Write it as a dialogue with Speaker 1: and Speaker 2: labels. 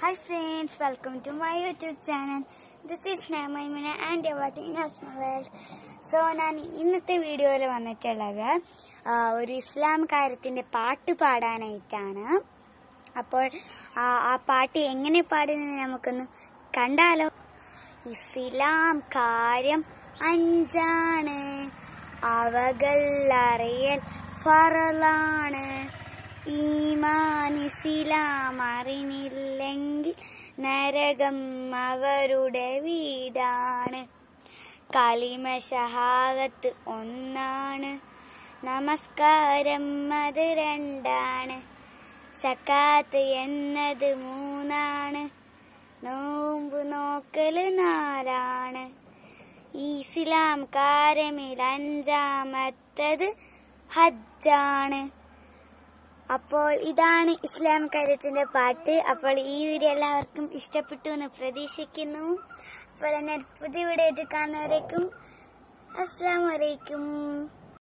Speaker 1: hi friends welcome to my YouTube channel this is Maimuna and watching national world so ഞാൻ ഇന്നത്തെ വീഡിയോയിൽ വന്നിട്ടുള്ളത് ആ, ഒരു ഇസ്ലാം കാര്യത്തിൻ്റെ പാട്ട് പാടാനായിട്ടാണ് അപ്പോൾ ആ, ആ പാട്ട് എങ്ങനെ പാടുന്നത് നമുക്കൊന്ന് കണ്ടാലോ ഇസ്ലാം കാര്യം അഞ്ചാണ് അവകൾ അറിയൽ ഫറലാണ് ഈമാൻ ഇസ്ലാം അറിഞ്ഞില്ലെങ്കിൽ നരകം അവരുടെ വീടാണ് കലിമ ഷഹാദത്ത് ഒന്നാണ് നമസ്കാരം അത് രണ്ടാണ് സക്കാത്ത് എന്നത് മൂന്നാണ് നോമ്പ് നോക്കല് നാലാണ് ഇസ്ലാം കാര്യമിൽ അഞ്ചാമത്തത് ഹജ്ജാണ് അപ്പോൾ ഇതാണ് ഇസ്ലാം കാര്യത്തിന്റെ പാട്ട് അപ്പോൾ ഈ വീഡിയോ എല്ലാവർക്കും ഇഷ്ടപ്പെട്ടു എന്ന് പ്രതീക്ഷിക്കുന്നു അപ്പോൾ ഞാൻ പുതിയ വീഡിയോ ആയിട്ട് കാണുന്നവരേക്കും അസ്സാം വലൈക്കും